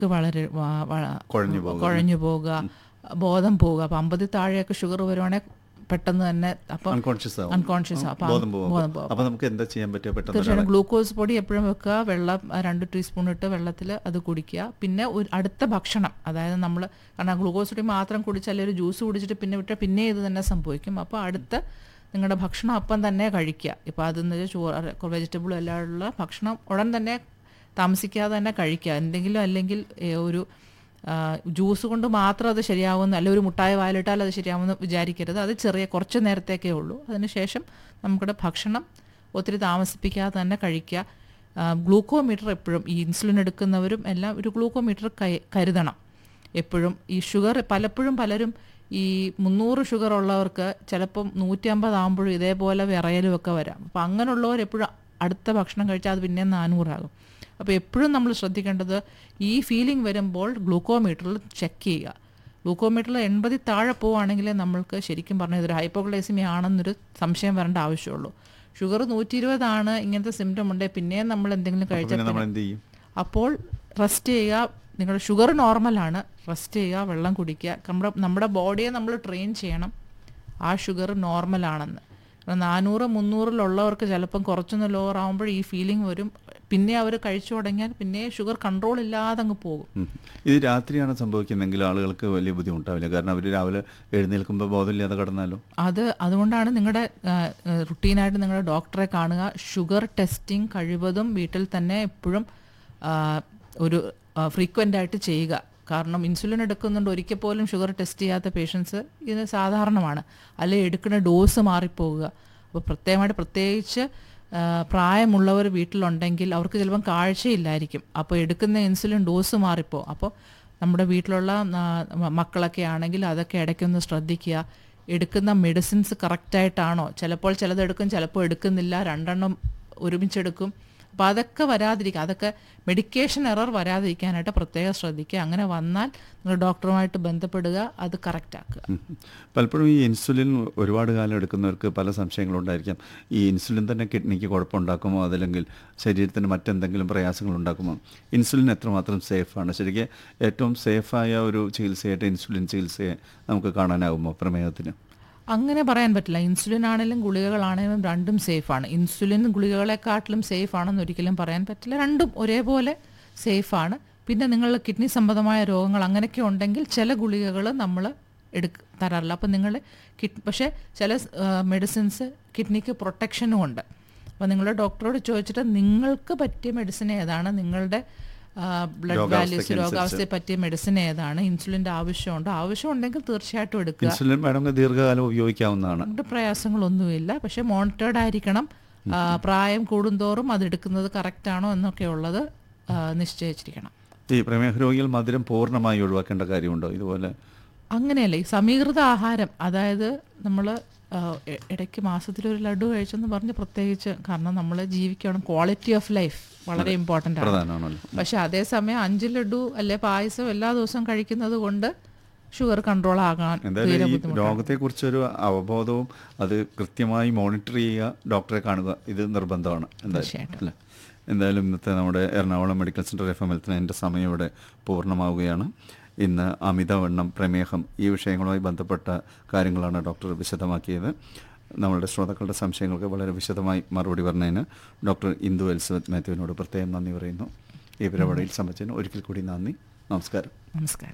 വളരെ വ- വ- കുഴഞ്ഞു പോകുക. കുഴഞ്ഞു പോവുക ബോധം പോവുക അപ്പം അമ്പതിൽ താഴെയൊക്കെ ഷുഗർ വരുവാണെങ്കിൽ പെട്ടെന്ന് തന്നെ അപ്പം അൺകോൺഷ്യസ് ആവും അൺകോൺഷ്യസ് അപ്പം ബോധം പോകും ബോധം പോകും അപ്പൊ നമുക്ക് എന്താ ചെയ്യാൻ പറ്റുക പെട്ടെന്ന് തീർച്ചയായും ഗ്ലൂക്കോസ് പൊടി എപ്പോഴും വെക്കുക വെള്ളം ആ, രണ്ട് ടീസ്പൂൺ ഇട്ട് വെള്ളത്തിൽ അത് കുടിക്കുക പിന്നെ ഒരു അടുത്ത ഭക്ഷണം അതായത് നമ്മൾ കാരണം ഗ്ലൂക്കോസ് പൊടി മാത്രം കുടിച്ചാൽ ഒരു ജ്യൂസ് കുടിച്ചിട്ട് പിന്നെ വിട്ടാൽ പിന്നെ ഇത് തന്നെ സംഭവിക്കും അപ്പോൾ അടുത്ത നിങ്ങളുടെ ഭക്ഷണം അപ്പം തന്നെ കഴിക്കുക ഇപ്പോൾ അതെന്ന് വെച്ചാൽ ചോറ് വെജിറ്റബിളും എല്ലാം ഉള്ള ഭക്ഷണം ഉടൻ തന്നെ താമസിക്കാതെ തന്നെ കഴിക്കുക എന്തെങ്കിലും അല്ലെങ്കിൽ ഏ, ഒരു ആ, ജ്യൂസ് കൊണ്ട് മാത്രം അത് ശരിയാവുമെന്ന് അല്ല ഒരു മുട്ടായ വായിലിട്ടാൽ അത് ശരിയാവുമെന്ന് വിചാരിക്കരുത് അത് ചെറിയ കുറച്ച് നേരത്തേക്കേ ഉള്ളൂ അതിനുശേഷം നമ്മുടെ ഭക്ഷണം ഒത്തിരി താമസിപ്പിക്കാതെ തന്നെ കഴിക്കുക ഗ്ലൂക്കോമീറ്റർ എപ്പോഴും ഈ ഇൻസുലിൻ എടുക്കുന്നവരും എല്ലാം ഒരു ഗ്ലൂക്കോമീറ്റർ കൈ കരുതണം എപ്പോഴും ഈ ഷുഗർ പലപ്പോഴും പലരും ഈ മുന്നൂറ് ഷുഗർ ഉള്ളവർക്ക് ചിലപ്പം നൂറ്റി അമ്പത് ആകുമ്പോഴും ഇതേപോലെ വിറയലും ഒക്കെ വരാം അപ്പം അങ്ങനെയുള്ളവർ എപ്പോഴും അടുത്ത ഭക്ഷണം കഴിച്ചാൽ അത് പിന്നെ നാനൂറാകും അപ്പോൾ എപ്പോഴും നമ്മൾ ശ്രദ്ധിക്കേണ്ടത് ഈ ഫീലിംഗ് വരുമ്പോൾ ഗ്ലൂക്കോമീറ്ററിൽ ചെക്ക് ചെയ്യുക ഗ്ലൂക്കോമീറ്ററിൽ എൺപതിൽ താഴെ പോവുകയാണെങ്കിൽ നമ്മൾക്ക് ശരിക്കും പറഞ്ഞാൽ ഇതൊരു ഹൈപ്പോഗ്ലൈസിമി ആണെന്നൊരു സംശയം വരേണ്ട ആവശ്യമുള്ളൂ ഷുഗർ നൂറ്റി ഇരുപതാണ് ഇങ്ങനത്തെ സിംറ്റം ഉണ്ടെങ്കിൽ പിന്നെയും നമ്മൾ എന്തെങ്കിലും അപ്പൊ കഴിച്ചാൽ പിന്നെ നമ്മൾ എന്ത് ചെയ്യും അപ്പോൾ റെസ്റ്റ് ചെയ്യുക നിങ്ങളുടെ ഷുഗർ നോർമലാണ് റെസ്റ്റ് ചെയ്യുക വെള്ളം കുടിക്കുക നമ്മുടെ നമ്മുടെ ബോഡിയെ നമ്മൾ ട്രെയിൻ ചെയ്യണം ആ ഷുഗർ നോർമലാണെന്ന് നാനൂറ് മുന്നൂറിലുള്ളവർക്ക് ചിലപ്പം കുറച്ചൊന്ന് ലോവർ ആകുമ്പോൾ ഈ ഫീലിംഗ് വരും പിന്നെ അവർ കഴിച്ചു തുടങ്ങിയാൽ പിന്നെ ഷുഗർ കൺട്രോൾ ഇല്ലാതെ അങ്ങ് പോകും ഉം. ഇത് രാത്രിയാണ് സംഭവിക്കുന്നതെങ്കിൽ ആളുകൾക്ക് വലിയ ബുദ്ധിമുട്ടാവില്ല കാരണം അവർ രാവിലെ എഴുന്നേൽക്കുമ്പോൾ ബോധമില്ലാതെ കിടന്നാലോ അത് അതുകൊണ്ടാണ് നിങ്ങളുടെ റുട്ടീനായിട്ട് നിങ്ങളുടെ ഡോക്ടറെ കാണുക ഷുഗർ ടെസ്റ്റിംഗ് കഴിവതും വീട്ടിൽ തന്നെ എപ്പോഴും ആ, ഒരു ഫ്രീക്വൻ്റ് ആയിട്ട് ചെയ്യുക കാരണം ഇൻസുലിൻ എടുക്കുന്നുണ്ട് ഒരിക്കൽ പോലും ഷുഗർ ടെസ്റ്റ് ചെയ്യാത്ത പേഷ്യൻസ് ഇത് സാധാരണമാണ് അല്ലെങ്കിൽ എടുക്കുന്ന ഡോസ് മാറിപ്പോവുക അപ്പോൾ പ്രത്യേകമായിട്ട് പ്രത്യേകിച്ച് ആ, പ്രായമുള്ളവർ വീട്ടിലുണ്ടെങ്കിൽ അവർക്ക് ചിലപ്പം കാഴ്ചയില്ലായിരിക്കും അപ്പോൾ എടുക്കുന്ന ഇൻസുലിൻ ഡോസ് മാറിപ്പോവും അപ്പോൾ നമ്മുടെ വീട്ടിലുള്ള ആ, മ- മക്കളൊക്കെ ആണെങ്കിൽ അതൊക്കെ ഇടയ്ക്കൊന്ന് ശ്രദ്ധിക്കുക എടുക്കുന്ന മെഡിസിൻസ് കറക്റ്റായിട്ടാണോ ചിലപ്പോൾ ചിലത് എടുക്കും ചിലപ്പോൾ എടുക്കുന്നില്ല രണ്ടെണ്ണം ഒരുമിച്ചെടുക്കും അപ്പോൾ അതൊക്കെ വരാതിരിക്കുക അതൊക്കെ മെഡിക്കേഷൻ എറർ വരാതിരിക്കാനായിട്ട് പ്രത്യേകം ശ്രദ്ധിക്കുക അങ്ങനെ വന്നാൽ നിങ്ങൾ ഡോക്ടറുമായിട്ട് ബന്ധപ്പെടുക അത് കറക്റ്റ് ആക്കുക ഉം. പലപ്പോഴും ഈ ഇൻസുലിൻ ഒരുപാട് കാലം എടുക്കുന്നവർക്ക് പല സംശയങ്ങളുണ്ടായിരിക്കാം ഈ ഇൻസുലിൻ തന്നെ കിഡ്നിക്ക് കുഴപ്പമുണ്ടാക്കുമോ അതല്ലെങ്കിൽ ശരീരത്തിന് മറ്റെന്തെങ്കിലും പ്രയാസങ്ങൾ ഉണ്ടാക്കുമോ ഇൻസുലിൻ എത്രമാത്രം സേഫാണ് ശരിക്കും ഏറ്റവും സേഫായ ഒരു ചികിത്സയായിട്ട് ഇൻസുലിൻ ചികിത്സയെ നമുക്ക് കാണാനാകുമോ പ്രമേഹത്തിന് അങ്ങനെ പറയാൻ പറ്റില്ല ഇൻസുലിൻ ആണെങ്കിലും ഗുളികകളാണെങ്കിലും രണ്ടും സേഫാണ് ഇൻസുലിൻ ഗുളികകളെക്കാട്ടിലും സേഫ് ആണെന്ന് ഒരിക്കലും പറയാൻ പറ്റില്ല രണ്ടും ഒരേപോലെ സേഫാണ് പിന്നെ നിങ്ങൾ കിഡ്നി സംബന്ധമായ രോഗങ്ങൾ അങ്ങനെയൊക്കെ ഉണ്ടെങ്കിൽ ചില ഗുളികകൾ നമ്മൾ എടുക്ക തരാറില്ല അപ്പം നിങ്ങൾ കിഡ് പക്ഷേ ചില മെഡിസിൻസ് കിഡ്നിക്ക് പ്രൊട്ടക്ഷനും ഉണ്ട് അപ്പോൾ നിങ്ങളുടെ ഡോക്ടറോട് ചോദിച്ചിട്ട് നിങ്ങൾക്ക് പറ്റിയ മെഡിസിൻ ഏതാണ് നിങ്ങളുടെ ബ്ലഡ് വാല്യൂസ് രോഗാവസ്ഥയ്ക്കനുസരിച്ച്. രോഗാവസ്ഥയെ പറ്റിയ മെഡിസിൻ ഏതാണ് ഇൻസുലിൻ്റെ ആവശ്യമുണ്ടോ ആവശ്യമുണ്ടെങ്കിൽ തീർച്ചയായിട്ടും എടുക്കുക ഇൻസുലിൻ വേണമെങ്കിൽ ദീർഘകാലം ഉപയോഗിക്കാവുന്നതാണ് അങ്ങനത്തെ പ്രയാസങ്ങളൊന്നുമില്ല പക്ഷെ മോണിറ്റേർഡ് ആയിരിക്കണം ആ, പ്രായം കൂടുന്തോറും അത് എടുക്കുന്നത് കറക്റ്റ് ആണോ എന്നൊക്കെ ഉള്ളത് ആ, നിശ്ചയിച്ചിരിക്കണം ഈ പ്രമേഹ രോഗികൾ മധുരം പൂർണ്ണമായി ഒഴിവാക്കേണ്ട കാര്യമുണ്ടോ ഇതുപോലെ അങ്ങനെയല്ല ഈ സമീകൃത ആഹാരം അതായത് നമ്മൾ ഇടയ്ക്ക് മാസത്തിലൊരു ലഡു കഴിച്ചെന്ന് പറഞ്ഞ് പ്രത്യേകിച്ച് കാരണം നമ്മൾ ജീവിക്കണം ക്വാളിറ്റി ഓഫ് ലൈഫ് വളരെ ഇമ്പോർട്ടൻ്റ് ആണ് പ്രധാനമാണല്ലോ പക്ഷെ അതേസമയം അഞ്ച് ലഡു അല്ലെ പായസം എല്ലാ ദിവസവും കഴിക്കുന്നത് കൊണ്ട് ഷുഗർ കൺട്രോൾ ആകാൻ തീരെ എന്തായാലും ഈ ബുദ്ധിമുട്ടാണ് രോഗത്തെക്കുറിച്ചൊരു അവബോധവും അത് കൃത്യമായി മോണിറ്റർ ചെയ്യുക ഡോക്ടറെ കാണുക ഇത് നിർബന്ധമാണ് എന്തായാലും തീർച്ചയായിട്ടും. അല്ലേ എന്തായാലും ഇന്നത്തെ നമ്മുടെ Ernakulam medical centre F M എൽത്തിന് എൻ്റെ സമയം ഇവിടെ പൂർണ്ണമാവുകയാണ് ഇന്ന് അമിതവണ്ണം പ്രമേഹം ഈ വിഷയങ്ങളുമായി ബന്ധപ്പെട്ട കാര്യങ്ങളാണ് ഡോക്ടർ വിശദമാക്കിയത് നമ്മളുടെ ശ്രോതാക്കളുടെ സംശയങ്ങൾക്ക് വളരെ വിശദമായി മറുപടി പറഞ്ഞതിന് ഡോക്ടർ ഇന്ദു എലിസബത്ത് മാത്യുവിനോട് പ്രത്യേകം നന്ദി പറയുന്നു ഈ പരിപാടിയിൽ സംബന്ധിച്ചതിന് ഒരിക്കൽ കൂടി നന്ദി നമസ്കാരം നമസ്കാരം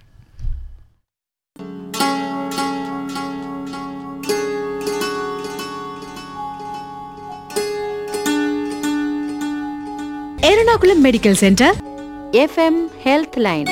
Ernakulam medical centre F M health line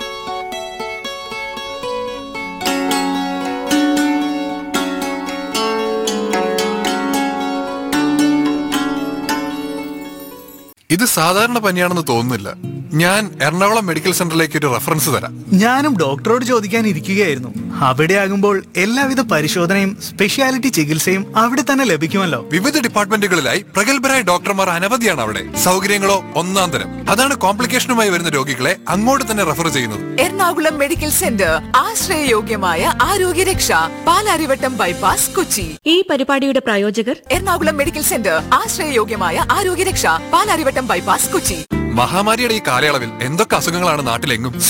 ഇത് സാധാരണ പനിയാണെന്ന് തോന്നുന്നില്ല ഞാൻ എറണാകുളം മെഡിക്കൽ സെന്ററിലേക്ക് ഒരു റെഫറൻസ് തരാം ഞാനും ഡോക്ടറോട് ചോദിക്കാൻ ഇരിക്കുകയായിരുന്നു അവിടെ ആകുമ്പോൾ എല്ലാവിധ പരിശോധനയും സ്പെഷ്യാലിറ്റി ചികിത്സയും അവിടെ തന്നെ ലഭിക്കുമല്ലോ വിവിധ ഡിപ്പാർട്ട്മെന്റുകളിലായി പ്രഗത്ഭരായ ഡോക്ടർമാർ അനവധിയാണ് അവിടെ സൗകര്യങ്ങളോ ഒന്നാം തരം അതാണ് കോംപ്ലിക്കേഷനുമായി വരുന്ന രോഗികളെ അങ്ങോട്ട് തന്നെ റെഫർ ചെയ്യുന്നത് എറണാകുളം മെഡിക്കൽ സെന്റർ ആശ്രയയോഗ്യമായ ആരോഗ്യരക്ഷ പാലാരിവട്ടം ബൈപ്പാസ് കൊച്ചി ഈ പരിപാടിയുടെ പ്രായോജകർ എറണാകുളം മെഡിക്കൽ സെന്റർ ആശ്രയയോഗ്യമായ ആരോഗ്യരക്ഷ പാലാരിവട്ടം ബൈപ്പാസ് കൊച്ചി മഹാമാരിയുടെ ഈ കാലയളവിൽ എന്തൊക്കെ അസുഖങ്ങളാണ് നാട്ടിലെങ്ങും